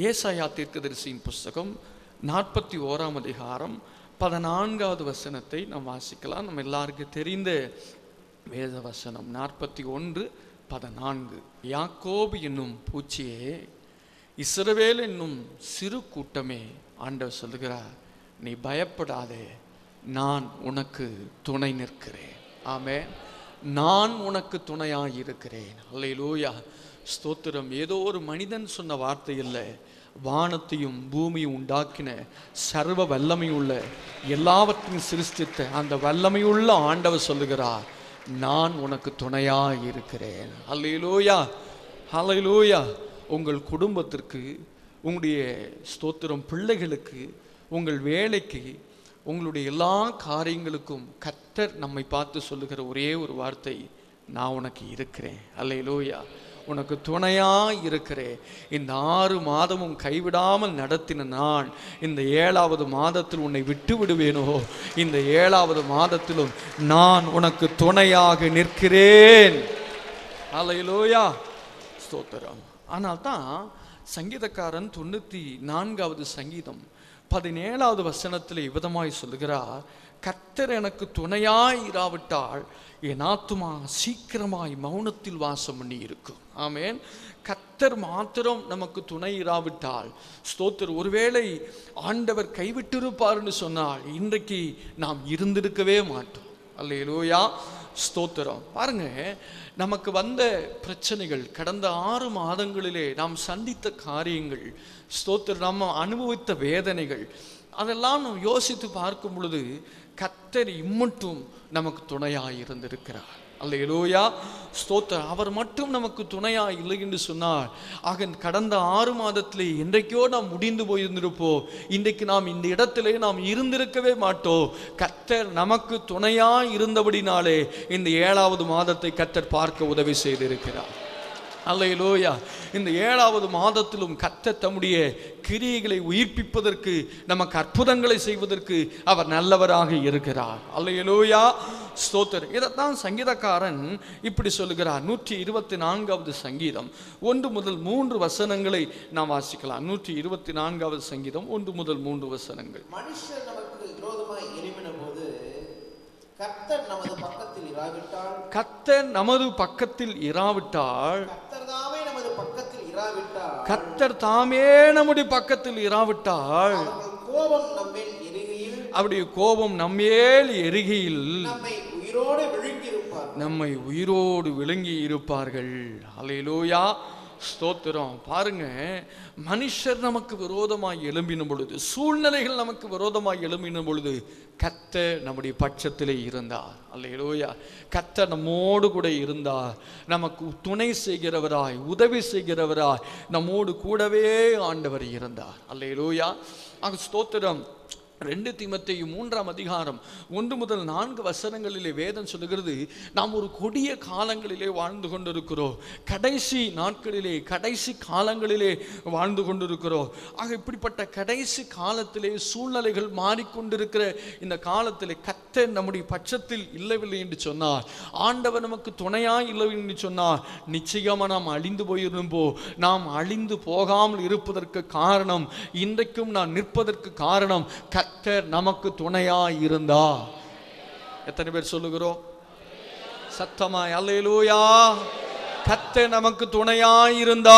ஏசாயா தீர்க்கதரிசியின் புஸ்தகம் நாற்பத்தி ஓராம் அதிகாரம் பதினான்காவது வசனத்தை நாம் வாசிக்கலாம் நம்ம எல்லாருக்கும் தெரிந்த வேத வசனம் நாற்பத்தி ஒன்று பதினான்கு யாக்கோபு என்னும் பூச்சியே இஸ்ரவேல் என்னும் சிறு கூட்டமே ஆண்டவர் சொல்லுகிறார் நீ பயப்படாதே நான் உனக்கு துணை நிற்கிறேன் ஆமே நான் உனக்கு துணையாக இருக்கிறேன் அல்லையிலூயா ஸ்தோத்திரம் ஏதோ ஒரு மனிதன் சொன்ன வார்த்தை இல்லை வானத்தையும் பூமியும் உண்டாக்கின சர்வ வல்லமையுள்ள எல்லாவற்றையும் சிருஷ்டித்த அந்த வல்லமையுள்ள ஆண்டவர் சொல்லுகிறார் நான் உனக்கு துணையாக இருக்கிறேன் அல்லையிலூயா ஹalleluya உங்கள் குடும்பத்திற்கு உங்களுடைய ஸ்தோத்திரம் பிள்ளைகளுக்கு உங்கள் வேலைக்கு உங்களுடைய எல்லா காரியங்களுக்கும் கர்த்தர் நம்மை பார்த்து சொல்லுகிற ஒரே ஒரு வார்த்தை நான் உனக்கு இருக்கிறேன் அல்லையிலூயா உனக்கு துணையா இருக்கிறேன் இந்த ஆறு மாதமும் கைவிடாமல் நடத்தின நான் இந்த ஏழாவது மாதத்தில் உன்னை விட்டு விடுவேனோ இந்த ஏழாவது மாதத்திலும் நான் உனக்கு துணையாக நிற்கிறேன் அல்லையிலூயா ஸ்தோத்திரம் ஆனால் தான் சங்கீதக்காரன் தொண்ணூற்றி நான்காவது சங்கீதம் பதினேழாவது வசனத்தில் விதமாய் சொல்லுகிறார் கர்த்தர் எனக்கு துணையாய் இராவிட்டால் என் ஆத்துமா சீக்கிரமாய் மௌனத்தில் வாசம் பண்ணி இருக்கும் ஆமேன் கர்த்தர் மாத்திரம் நமக்கு துணை இராவிட்டால் ஸ்தோத்தர் ஒருவேளை ஆண்டவர் கைவிட்டிருப்பார்னு சொன்னால் இன்றைக்கு நாம் இருந்திருக்கவே மாட்டோம் அல்லையிலோயா ஸ்தோத்திரம் பாருங்க நமக்கு வந்த பிரச்சனைகள் கடந்த ஆறு மாதங்களிலே நாம் சந்தித்த காரியங்கள் ஸ்தோத்திரம் நம்ம அனுபவித்த வேதனைகள் அதெல்லாம் நாம் யோசித்து பார்க்கும் பொழுது கத்தர் இம்மட்டும் நமக்கு துணையாக இருந்திருக்கிறார் அல்ல எலோயா ஸ்தோத்திரம் அவர் மட்டும் நமக்கு துணையா இல்லை என்று சொன்னார் ஆக கடந்த ஆறு மாதத்திலே என்றைக்கோ நாம் முடிந்து போயிருந்திருப்போம் இன்றைக்கு நாம் இந்த இடத்திலே நாம் இருந்திருக்கவே மாட்டோம் கத்தர் நமக்கு துணையா இருந்தபடினாலே இந்த ஏழாவது மாதத்தை கத்தர் பார்க்க உதவி செய்திருக்கிறார் அல்லையிலோயா இந்த ஏழாவது மாதத்திலும் கத்த தம்முடைய கிரியைகளை உயிர்ப்பிப்பதற்கு நமக்கு அற்புதங்களை செய்வதற்கு அவர் நல்லவராக இருக்கிறார் அல்லையிலோயா ஸ்தோத்தர் இதைத்தான் சங்கீதக்காரன் இப்படி சொல்லுகிறார் நூற்றி இருபத்தி நான்காவது சங்கீதம் ஒன்று முதல் மூன்று வசனங்களை நாம் வாசிக்கலாம் நூற்றி இருபத்தி நான்காவது சங்கீதம் ஒன்று முதல் மூன்று வசனங்கள் மனுஷர் நமக்கு விரோதமாய் எழும்பின போது கர்த்தர் நமது பக்கத்தில் இராவிட்டால் கத்தர் நமது பக்கத்தில் இராவிட்டால் கர்த்தர் தாமே நமது பக்கத்தில் இராவிட்டால் கத்தர் தாமே நம்முடைய பக்கத்தில் இராவிட்டால் அவர்கள் கோபம் நம்மேல் எரிகையில் அவருடைய கோபம் நம்மேல் எரிகையில் நம்மை உயிரோடு விழுங்கியிருப்பார் நம்மை உயிரோடு விளங்கி இருப்பார்கள் அலையிலோயா ஸ்தோத்திரம் பாருங்க மனுஷர் நமக்கு விரோதமாய் எழும்பின பொழுது சூழ்நிலைகள் நமக்கு விரோதமாய் எழும்பின பொழுது கத்த நம்முடைய பட்சத்திலே இருந்தார் அல்லையிலோயா கத்த நம்மோடு கூட இருந்தார் நமக்கு துணை செய்கிறவராய் உதவி செய்கிறவராய் நம்மோடு கூடவே ஆண்டவர் இருந்தார் அல்லையிலோயா ஆக ஸ்தோத்திரம் ரெண்டு திமத்தையும் மூன்றாம் அதிகாரம் ஒன்று முதல் நான்கு வசனங்களிலே வேதம் சொல்லுகிறது நாம் ஒரு கொடிய காலங்களிலே வாழ்ந்து கொண்டிருக்கிறோம் கடைசி நாட்களிலே கடைசி காலங்களிலே வாழ்ந்து கொண்டிருக்கிறோம் ஆக இப்படிப்பட்ட கடைசி காலத்திலே சூழ்நிலைகள் மாறிக்கொண்டிருக்கிற இந்த காலத்திலே கத்த நம்முடைய பட்சத்தில் இல்லவில்லை என்று சொன்னார் ஆண்டவர் நமக்கு துணையாய் இல்லை என்று சொன்னார் நிச்சயமாக நாம் அழிந்து போயிருந்தோ நாம் அழிந்து போகாமல் இருப்பதற்கு காரணம் இன்றைக்கும் நான் நிற்பதற்கு காரணம் கர்த்தர் நமக்கு துணையாய் இருந்தா எத்தனை பேர் சொல்லுகிறோம் சத்தமாய் அல்லேலூயா கர்த்தர் நமக்கு துணையாய் இருந்தா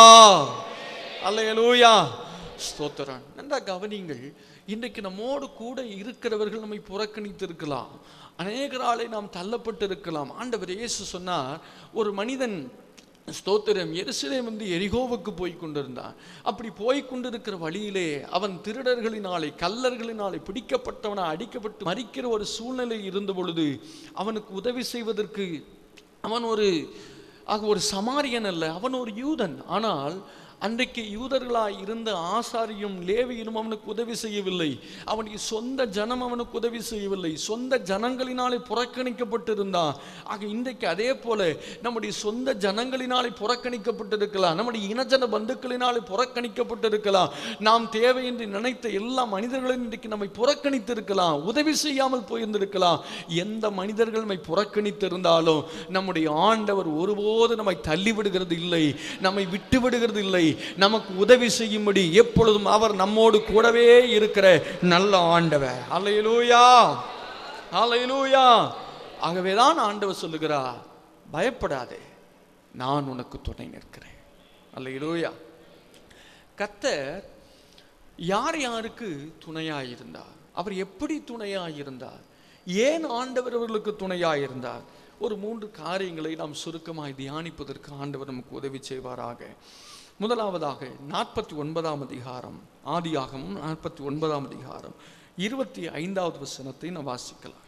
அல்லேலூயா ஸ்தோத்திரம் நன்றா கவனிங்கள் இன்றைக்கு நம்மோடு கூட இருக்கிறவர்கள் நம்மை புறக்கணித்து இருக்கலாம் அநேகராலே நாம் தள்ளப்பட்டு இருக்கலாம் ஆண்டவர் இயேசு சொன்னார் ஒரு மனிதன் ஸ்தோத்திரம் எருசலேம் வந்து எரிகோவுக்கு போய் கொண்டிருந்தான் அப்படி போய் கொண்டிருக்கிற வழியிலே அவன் திருடர்களினாலே கல்லர்களினாலே பிடிக்கப்பட்டவனா அடிக்கப்பட்டு மறிக்கிற ஒரு சூழ்நிலை இருந்த பொழுது அவனுக்கு உதவி செய்வதற்கு அவன் ஒரு ஆக ஒரு சமாரியன் அல்ல அவன் ஒரு யூதன் ஆனால் அன்றைக்கு யூதர்களாய் இருந்த ஆசாரியும் லேவியனும் அவனுக்கு உதவி செய்யவில்லை அவனுடைய சொந்த ஜனம் அவனுக்கு உதவி செய்யவில்லை சொந்த ஜனங்களினாலே புறக்கணிக்கப்பட்டிருந்தான் ஆக இன்றைக்கு அதே போல நம்முடைய சொந்த ஜனங்களினாலே புறக்கணிக்கப்பட்டிருக்கலாம் நம்முடைய இனஜன பந்துக்களினாலே புறக்கணிக்கப்பட்டிருக்கலாம் நாம் தேவை என்று நினைத்த எல்லா மனிதர்களும் இன்றைக்கு நம்மை புறக்கணித்திருக்கலாம் உதவி செய்யாமல் போயிருந்திருக்கலாம் எந்த மனிதர்கள் நம்மை புறக்கணித்திருந்தாலும் நம்முடைய ஆண்டவர் ஒருபோது நம்மை தள்ளி விடுகிறது இல்லை நம்மை விட்டு விடுகிறது இல்லை சூழ்நிலைகளை நமக்கு உதவி செய்யும்படி எப்பொழுதும் அவர் நம்மோடு கூடவே இருக்கிற நல்ல ஆண்டவர் அல்லையிலூயா அல்லையிலூயா ஆகவேதான் ஆண்டவர் சொல்லுகிறார் பயப்படாதே நான் உனக்கு துணை நிற்கிறேன் அல்லையிலூயா கத்தர் யார் யாருக்கு துணையாய் இருந்தார் அவர் எப்படி துணையாய் இருந்தார் ஏன் ஆண்டவர் அவர்களுக்கு துணையாய் இருந்தார் ஒரு மூன்று காரியங்களை நாம் சுருக்கமாய் தியானிப்பதற்கு ஆண்டவர் நமக்கு உதவி செய்வாராக முதலாவதாக நாற்பத்தி ஒன்பதாம் அதிகாரம் ஆதியாகமும் நாற்பத்தி ஒன்பதாம் அதிகாரம் இருபத்தி ஐந்தாவது வசனத்தை நாம் வாசிக்கலாம்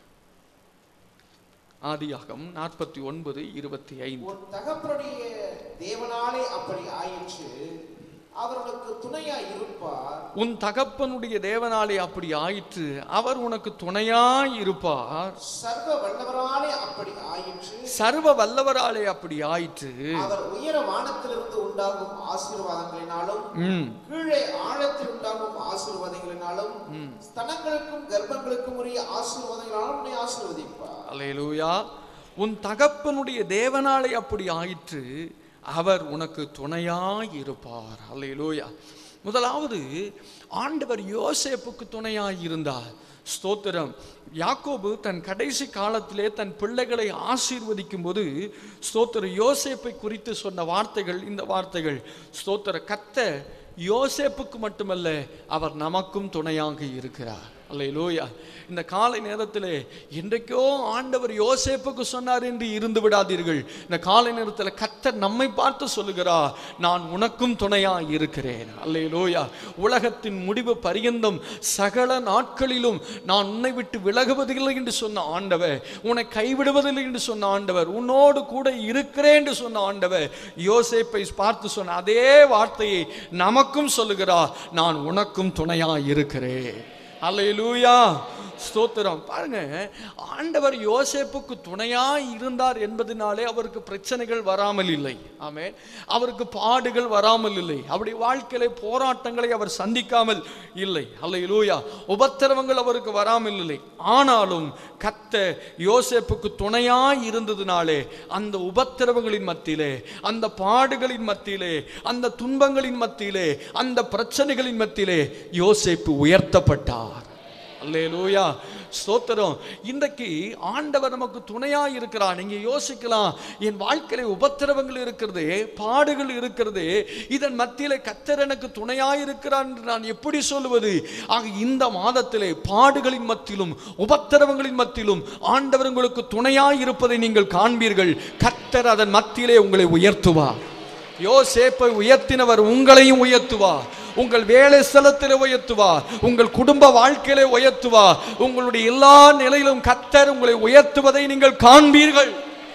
ஆதியாகம் நாற்பத்தி ஒன்பது இருபத்தி ஐந்து உன் தகப்பனுடைய தேவனாலே அப்படி ஆயிற்று அவர்களுக்கு துணையாய் இருப்பார் உன் தகப்பனுடைய தேவனாலே அப்படி ஆயிற்று அவர் உனக்கு துணையாய் இருப்பார் சர்வ வல்லவராலே அப்படி ஆயிற்று சர்வ வல்லவராலே அப்படி ஆயிற்று அவர் உயர வானத்திலிருந்து உண்டாகும் ஆசீர்வாதங்களினாலும் ம் கீழே ஆழத்தில் உண்டாகும் ஆசீர்வாதங்களினாலும் ஸ்தனங்களுக்கும் கர்ப்பங்களுக்கும் உரிய ஆசீர்வாதங்களாலும் உன்னை ஆசீர்வதிப்பார் அல்லேலூயா உன் தகப்பனுடைய தேவனாலே அப்படி ஆயிற்று அவர் உனக்கு துணையாய் இருப்பார் அல்லேலூயா முதலாவது ஆண்டவர் யோசேப்புக்கு துணையாய் இருந்தார் ஸ்தோத்திரம் யாக்கோபு தன் கடைசி காலத்திலே தன் பிள்ளைகளை ஆசீர்வதிக்கும் போது ஸ்தோத்திர யோசேப்பை குறித்து சொன்ன வார்த்தைகள் இந்த வார்த்தைகள் ஸ்தோத்திர கத்த யோசேப்புக்கு மட்டுமல்ல அவர் நமக்கும் துணையாக இருக்கிறார் அல்லேலூயா இந்த காலை நேரத்திலே என்றைக்கோ ஆண்டவர் யோசேப்புக்கு சொன்னார் என்று இருந்து விடாதீர்கள் இந்த காலை நேரத்தில் கத்தர் நம்மை பார்த்து சொல்லுகிறார் நான் உனக்கும் துணையா இருக்கிறேன் அல்லேலூயா உலகத்தின் முடிவு பரியந்தம் சகல நாட்களிலும் நான் உன்னை விட்டு விலகுவதில்லை என்று சொன்ன ஆண்டவர் உன்னை கைவிடுவதில்லை என்று சொன்ன ஆண்டவர் உன்னோடு கூட இருக்கிறேன் என்று சொன்ன ஆண்டவர் யோசேப்பை பார்த்து சொன்ன அதே வார்த்தையை நமக்கும் சொல்லுகிறார் நான் உனக்கும் துணையா இருக்கிறேன் அல்லேலூயா ஸ்தோத்திரம் பாருங்க ஆண்டவர் யோசேப்புக்கு துணையாய் இருந்தார் என்பதனாலே அவருக்கு பிரச்சனைகள் வராமல் இல்லை ஆமென் அவருக்கு பாடுகள் வராமல் இல்லை அவருடைய வாழ்க்கையிலே போராட்டங்களை அவர் சந்திக்காமல் இல்லை அல்லேலூயா உபத்திரவங்கள் அவருக்கு வராமல் இல்லை ஆனாலும் கத்த யோசேப்புக்கு துணையாய் இருந்ததுனாலே அந்த உபத்திரவங்களின் மத்தியிலே அந்த பாடுகளின் மத்தியிலே அந்த துன்பங்களின் மத்தியிலே அந்த பிரச்சனைகளின் மத்தியிலே யோசேப்பு உயர்த்தப்பட்டார் அல்லேலூயா ஸ்தோத்திரம் இன்றைக்கு ஆண்டவர் நமக்கு துணையா இருக்கிறார் நீங்க யோசிக்கலாம் என் வாழ்க்கையில உபத்திரவங்கள் இருக்கிறது பாடுகள் இருக்கிறது இதன் மத்தியில கத்தர் எனக்கு துணையா இருக்கிறார் என்று நான் எப்படி சொல்லுவது ஆக இந்த மாதத்திலே பாடுகளின் மத்தியிலும் உபத்திரவங்களின் மத்தியிலும் ஆண்டவர் உங்களுக்கு துணையா இருப்பதை நீங்கள் காண்பீர்கள் கத்தர் அதன் மத்தியிலே உங்களை உயர்த்துவார் யோசேப்பை உயர்த்தினவர் உங்களையும் உயர்த்துவார் உங்கள் வேலை ஸ்தலத்திலே உயர்த்துவார் உங்கள் குடும்ப வாழ்க்கையிலே உயர்த்துவார் உங்களுடைய எல்லா நிலையிலும் கத்தர் உங்களை உயர்த்துவதை நீங்கள் காண்பீர்கள்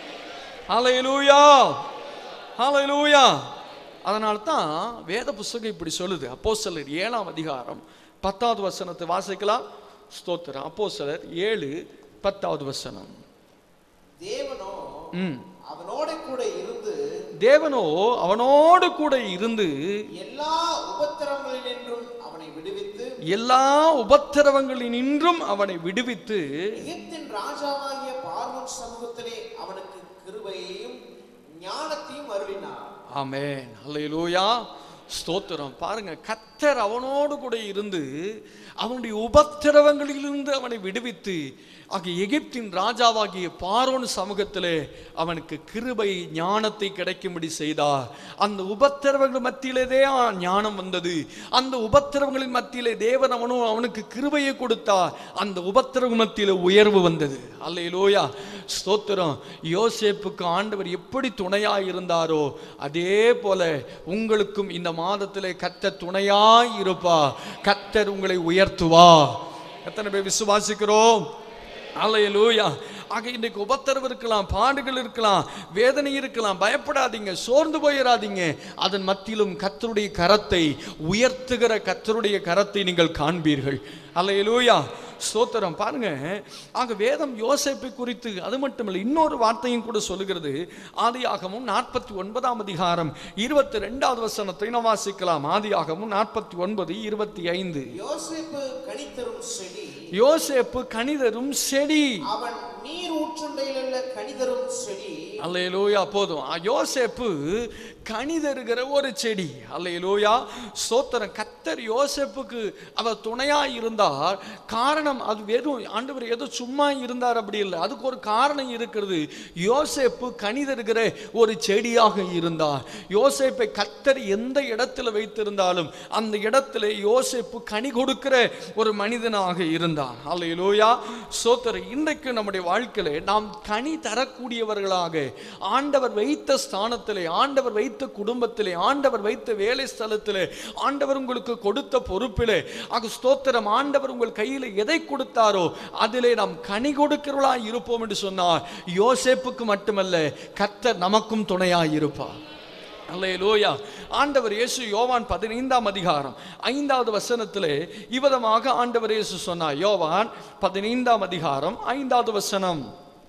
ஹalleluya ஹalleluya அதனால தான் வேத புஸ்தகம் இப்படி சொல்லுது அப்போஸ்தலர் ஏழாம் அதிகாரம் பத்தாவது வசனத்தை வாசிக்கலாம் ஸ்தோத்திரம் அப்போஸ்தலர் ஏழு பத்தாவது வசனம் தேவனோ ம் அவனோட கூட இருந்து தேவனோ அவனோடு கூட இருந்து எல்லா உபத்திரங்களினின்றும் அவனை விடுவித்து எல்லா உபத்திரவங்களினின்றும் அவனை விடுவித்து எகிப்தின் ராஜாவாகிய பார்வோன் சமூகத்திலே அவனுக்கு கிருபையையும் ஞானத்தையும் அருளினார் ஆமென் அல்லேலூயா ஸ்தோத்திரம் பாருங்க கத்தர் அவனோடு கூட இருந்து அவனுடைய உபத்திரவங்களிலிருந்து அவனை விடுவித்து ஆகிய எகிப்தின் ராஜாவாகிய பார்வோன் சமூகத்திலே அவனுக்கு கிருபை ஞானத்தை கிடைக்கும்படி செய்தார் அந்த உபத்திரவங்கள் மத்தியிலே ஞானம் வந்தது அந்த உபத்திரவங்களின் மத்தியிலே தேவன் அவனும் அவனுக்கு கிருபையை கொடுத்தார் அந்த உபத்திரவ மத்தியிலே உயர்வு வந்தது அல்லேலூயா ஸ்தோத்திரம் யோசேப்புக்கு ஆண்டவர் எப்படி துணையாய் இருந்தாரோ அதே போல உங்களுக்கும் இந்த மாதத்திலே கத்தர் துணையாய் இருப்பா கத்தர் உங்களை உயர்த்துவா எத்தனை பேர் விசுவாசிக்கிறோம் அல்லேலூயா ஆக இன்றைக்கு உபத்திரவு இருக்கலாம் பாடுகள் இருக்கலாம் வேதனை இருக்கலாம் பயப்படாதீங்க சோர்ந்து போயிடாதீங்க அதன் மத்தியிலும் கத்தருடைய கரத்தை உயர்த்துகிற கத்தருடைய கரத்தை நீங்கள் காண்பீர்கள் அல்லேலூயா ஸ்தோத்திரம் பாருங்க ஆக வேதம் யோசேப்பை குறித்து அது மட்டுமல்ல இன்னொரு வார்த்தையும் கூட சொல்லுகிறது ஆதியாகமும் நாற்பத்தி ஒன்பதாம் அதிகாரம் இருபத்தி ரெண்டாவது வசனத்தை நாம் வாசிக்கலாம் ஆதியாகமும் நாற்பத்தி ஒன்பது இருபத்தி ஐந்து யோசேப்பு கனித்தரும் செடி யோசேப்பு கணிதரும் செடி அவன் நீர் ஊற்றுண்டையில் உள்ள கனிதரும் செடி அல்லையிலூயா போதும் ஆ, யோசேப்பு கனி தருகிற ஒரு செடி அல்லையிலூயா ஸ்தோத்திரம் கத்தர் யோசேப்புக்கு அவர் துணையா இருந்தார் காரணம் அது வெறும் ஆண்டவர் ஏதோ சும்மா இருந்தார் அப்படி இல்லை அதுக்கு ஒரு காரணம் இருக்கிறது யோசேப்பு கனி தருகிற ஒரு செடியாக இருந்தார் யோசேப்பை கத்தர் எந்த இடத்துல வைத்திருந்தாலும் அந்த இடத்துல யோசேப்பு கனி கொடுக்கிற ஒரு மனிதனாக இருந்தார் அல்லையிலூயா ஸ்தோத்திரம் இன்றைக்கு நம்முடைய வாழ்க்கையில நாம் கனி தரக்கூடியவர்களாக ஆண்டவர் வைத்த ஸ்தானத்திலே ஆண்டவர் வைத்த குடும்பத்திலே ஆண்டவர் வைத்த வேலை ஸ்தலத்திலே ஆண்டவர் உங்களுக்கு கொடுத்த பொறுப்பிலே ஆக ஸ்தோத்திரம் ஆண்டவர் உங்கள் கையில் எதை கொடுத்தாரோ அதிலே நாம் கனி கொடுக்கிறவர்களா இருப்போம் என்று சொன்னார் யோசேப்புக்கு மட்டுமல்ல கர்த்தர் நமக்கும் துணையாய் இருப்பார் அல்லேலூயா ஆண்டவர் இயேசு யோவான் பதினைந்தாம் அதிகாரம் ஐந்தாவது வசனத்திலே இவ்விதமாக ஆண்டவர் இயேசு சொன்னார் யோவான் பதினைந்தாம் அதிகாரம் ஐந்தாவது வசனம்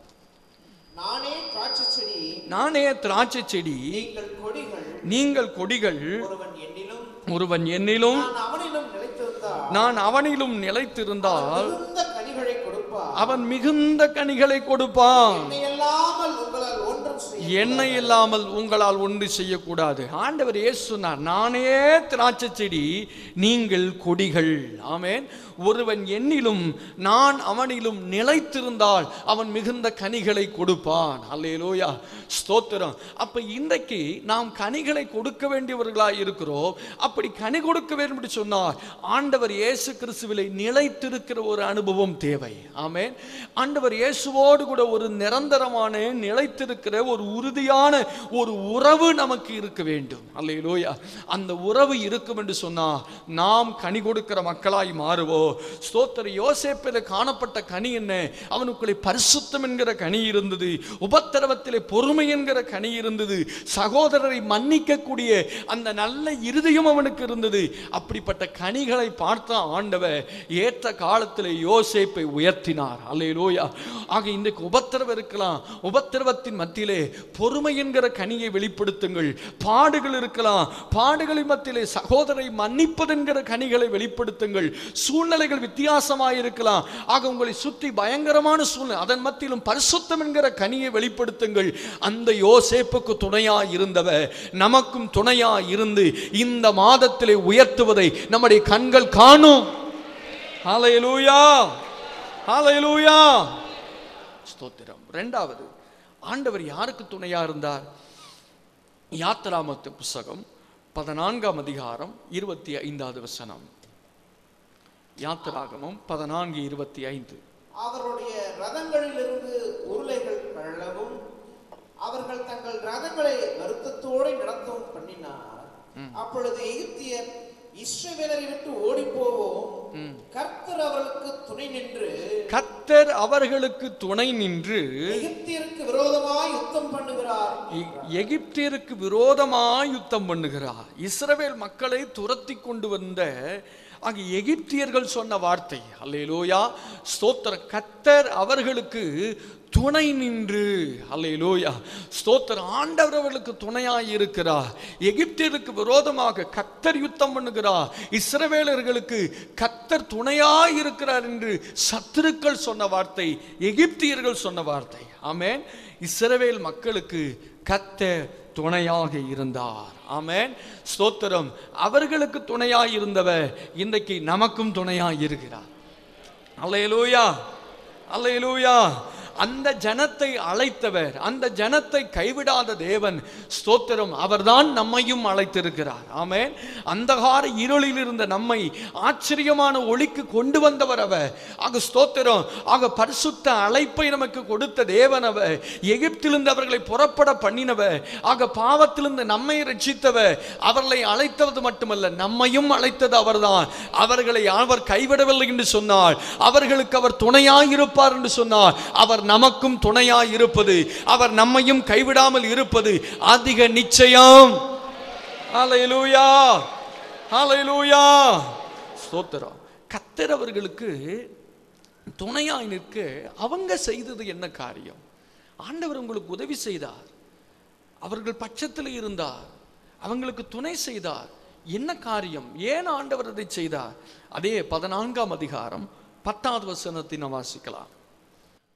நானே திராட்சை செடி நானே திராட்சை செடி நீங்கள் கொடிகள் நீங்கள் கொடிகள் ஒருவன் என்னிலும் ஒருவன் என்னிலும் நான் அவனிலும் நிலைத்திருந்தால் நான் அவனிலும் நிலைத்திருந்தால் மிகுந்த கனிகளை கொடுப்பார் அவன் மிகுந்த கனிகளை கொடுப்பான் என்னை அல்லாமல் உங்களால் ஒன்றும் செய்ய என்னை இல்லாமல் உங்களால் ஒன்று செய்யக்கூடாது ஆண்டவர் இயேசு சொன்னார் நானே திராட்சை செடி நீங்கள் கொடிகள் ஆமென் ஒருவன் என்னிலும் நான் அவனிலும் நிலைத்திருந்தால் அவன் மிகுந்த கனிகளை கொடுப்பான் அல்லேலூயா ஸ்தோத்திரம் அப்ப இன்றைக்கு நாம் கனிகளை கொடுக்க வேண்டியவர்களாய் இருக்கிறோம் அப்படி கனி கொடுக்க வேண்டும் என்று சொன்னார் ஆண்டவர் இயேசு கிறிஸ்துவிலே நிலைத்திருக்கிற ஒரு அனுபவம் தேவை ஆமென் ஆண்டவர் இயேசுவோடு கூட ஒரு நிரந்தரமான நிலைத்திருக்கிற ஒரு உறுதியான ஒரு உறவு நமக்கு இருக்க வேண்டும் அல்லேலூயா அந்த உறவு இருக்கும் என்று சொன்னால் நாம் கனி கொடுக்கிற மக்களாய் மாறுவோம் ஸ்தோத்திர யோசேப்பில் காணப்பட்ட கனி என்ன அவனுக்குள்ளே பரிசுத்தம் என்கிற கனி இருந்தது உபத்திரவத்திலே பொறுமை என்கிற கனி இருந்தது சகோதரரை மன்னிக்கக்கூடிய அந்த நல்ல இருதயம் அவனுக்கு இருந்தது அப்படிப்பட்ட கனிகளை பார்த்த ஆண்டவர் ஏற்ற காலத்தில் யோசேப்பை உயர்த்தினார் அல்லேலூயா ஆக இன்றைக்கு உபத்திரவம் இருக்கலாம் உபத்திரவத்தின் மத்தியிலே பொறுமை என்கிற கனியை வெளிப்படுத்துங்கள் பாடுகள் இருக்கலாம் பாடுகளின் மத்தியிலே சகோதரை மன்னிப்பதென்கிற கனிகளை வெளிப்படுத்துங்கள் சூழ்நிலைகள் வித்தியாசமாக இருக்கலாம் ஆக உங்களை சுற்றி பயங்கரமான சூழ்நிலை அதன் மத்தியிலும் பரிசுத்தம் என்கிற கனியை வெளிப்படுத்துங்கள் அந்த யோசேப்புக்கு துணையா இருந்தவர் நமக்கும் துணையா இருந்து இந்த மாதத்திலே உயர்த்துவதை நம்முடைய கண்கள் காணும் ஹalleluya ஹalleluya ஸ்தோத்திரம் ரெண்டாவது ஆண்டவர் யாருக்கு துணையா இருந்தார் யாத்திராமத்து புஸ்தகம் பதினான்காம் அதிகாரம் இருபத்தி ஐந்தாவது வசனம் யாத்திராகமம் பதினான்கு இருபத்தி ஐந்து அவருடைய ரதங்களிலிருந்து உருளைகள் கழவும் அவர்கள் தங்கள் ரதங்களை வருத்தத்தோடு நடத்தவும் பண்ணினார் அப்பொழுது எகிப்தியர் இஸ்ரவேலரை விட்டு ஓடி போவோம் கர்த்தர் அவர்களுக்கு துணை நின்று கர்த்தர் அவர்களுக்கு துணை நின்று எகிப்தியருக்கு விரோதமாய் யுத்தம் பண்ணுகிறார் எ- எகிப்தியருக்கு விரோதமாய் யுத்தம் பண்ணுகிறார் இஸ்ரவேல் மக்களை துரத்தி கொண்டு வந்த அங்கு எகிப்தியர்கள் சொன்ன வார்த்தை அல்லேலூயா ஸ்தோத்திர கத்தர் அவர்களுக்கு துணை நின்று அல்லேலூயா ஸ்தோத்திர ஆண்டவர் அவர்களுக்கு துணையாய் இருக்கிறார் எகிப்தியருக்கு விரோதமாக கத்தர் யுத்தம் பண்ணுகிறார் இஸ்ரவேலர்களுக்கு கத்தர் துணையாய் இருக்கிறார் என்று சத்துருக்கள் சொன்ன வார்த்தை எகிப்தியர்கள் சொன்ன வார்த்தை ஆமென் இஸ்ரவேல் மக்களுக்கு கத்தர் துணையாக இருந்தார் ஆமென் ஸ்தோத்திரம் அவர்களுக்கு துணையாய் இருந்தவர் இன்றைக்கு நமக்கும் துணையாய் இருக்கிறார் அல்லேலூயா அல்லேலூயா அந்த ஜனத்தை அழைத்தவர் அந்த ஜனத்தை கைவிடாத தேவன் ஸ்தோத்திரம் அவர்தான் நம்மையும் அழைத்திருக்கிறார் ஆமென் அந்தகார இருளில் இருந்த நம்மை ஆச்சரியமான ஒளிக்கு கொண்டு வந்தவர் அவர் ஆக ஸ்தோத்திரம் ஆக பரிசுத்த அழைப்பை நமக்கு கொடுத்த தேவன் அவர் எகிப்திலிருந்து அவர்களை புறப்பட பண்ணினவர் ஆக பாவத்திலிருந்து நம்மை ரட்சித்தவர் அவர்களை அழைத்தது மட்டுமல்ல நம்மையும் அழைத்தது அவர்தான் அவர்களை அவர் கைவிடவில்லை என்று சொன்னார் அவர்களுக்கு அவர் துணையாய் இருப்பார் என்று சொன்னார் அவர் நமக்கும் துணையாய் இருப்பது அவர் நம்மையும் கைவிடாமல் இருப்பது அதிக நிச்சயம் ஹalleluya ஹalleluya ஸ்தோத்திரம் கத்தர் அவர்களுக்கு துணையாய் நிற்க அவங்க செய்தது என்ன காரியம் ஆண்டவர் உங்களுக்கு உதவி செய்தார் அவர்கள் பட்சத்தில் இருந்தார் அவங்களுக்கு துணை செய்தார் என்ன காரியம் ஏன் ஆண்டவர் அதை செய்தார் அதே பதினான்காம் அதிகாரம் பத்தாவது வசனத்தை நாம் வாசிக்கலாம்